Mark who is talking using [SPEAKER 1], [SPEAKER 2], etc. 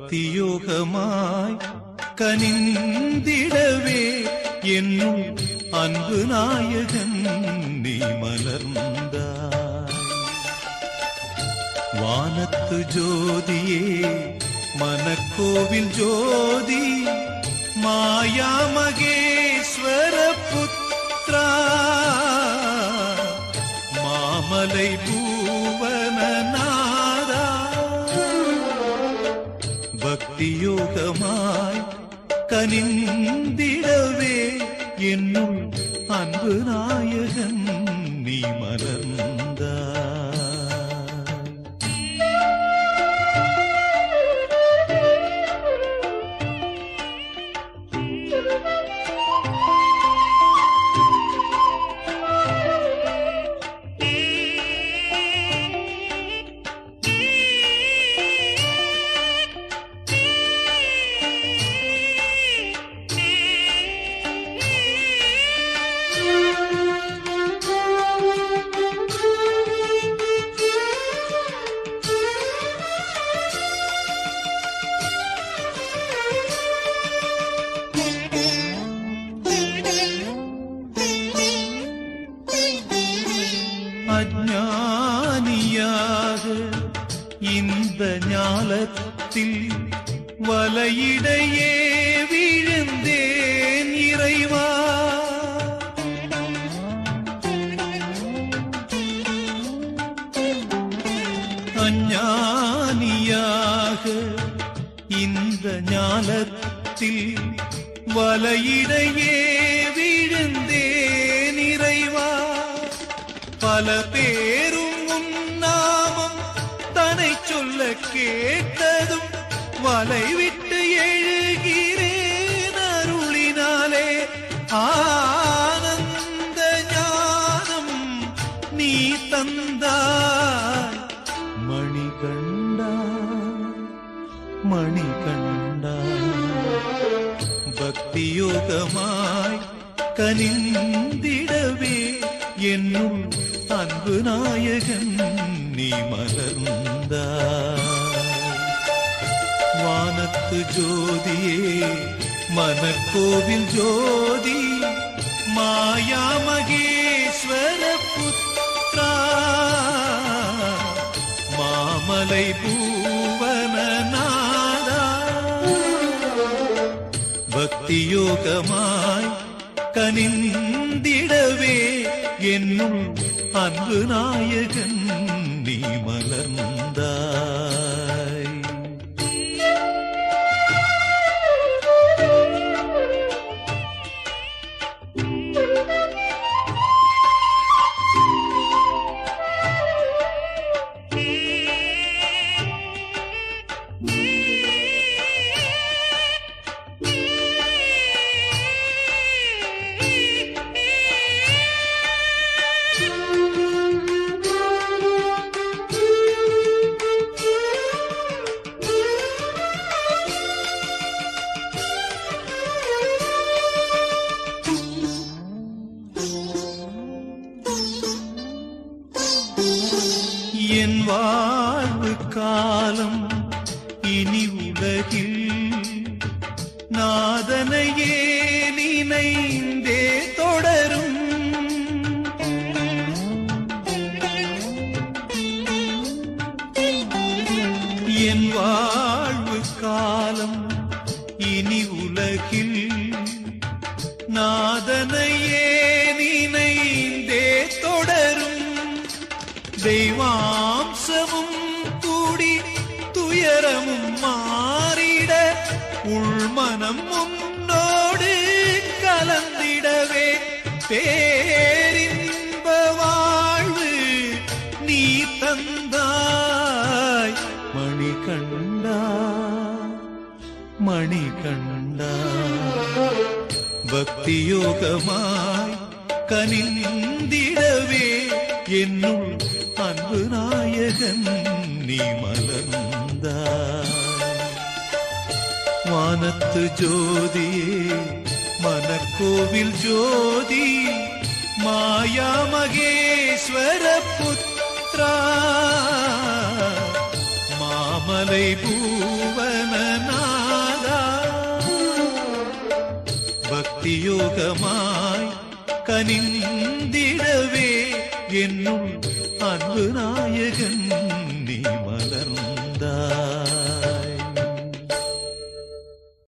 [SPEAKER 1] பக்தியோகமாய் கனிந்திடவே என்னும் அன்பு நாயகன் நீ மலர்ந்தாய் வானத்து ஜோதியே மனக்கோவில் ஜோதி மாயா மகேஸ்வர புத்ரா மாமலை பூவனநாதா பக்தியோகமாய் கனிந்திடவே என்னுள் அன்பு நாயகன் நீ மலர்ந்தாய் அஞ்ஞானியாக இந்த ஞாலத்தில் வலையிடையே விழுந்தேன் இறைவா அஞ்ஞானியாக இந்த ஞாலத்தில் வலையிடையே விழுந்தேன் இறைவா பல பேரும் உன் நாமம் தனை சொல்ல கேட்டதும் வலை விட்டு எழுகிறேன் அருளினாலே ஆனந்த ஞானம் நீ தந்தாய் மணிகண்டா மணிகண்டா பக்தியோகமாய் கனிந்திடவே என்னுள் அன்பு நாயகன் நீ மலர்ந்தாய் வானத்து ஜோதியே மனக்கோவில் ஜோதி மாயா மகேஸ்வர புத்ரா மாமலை பூவனநாதா பக்தியோகமாய் கனிந்திடவே என்னுள் அன்பு நாயகன் நீ மலர்ந்தாய் என் வாழ்வு காலம் இனி உலகில் நாதனையே நினைந்தே தொடரும் என் வாழ்வு காலம் இனி உலகில் நாதனையே நினைந்தே தொடரும் தெய்வாம்சமும் கூடி துயரமும் மாறிட உள்மனம் உன்னோடு கலந்திடவே பேரின்ப வாழ்வு நீ தந்தாய் மணிகண்டா மணிகண்டா பக்தியோகமாய் கனிந்திடவே என்னுள் அன்பு நாயகன் நீ மலர்ந்தாய் வானத்து ஜோதியே மனக்கோவில் ஜோதி மாயா மகேஸ்வர புத்ரா மா மாமலை பூவனநாதா பக்தியோகமாய் கனிந்திடவே என்னுள் அன்பு நாயகன் நீ மலர்ந்தாய்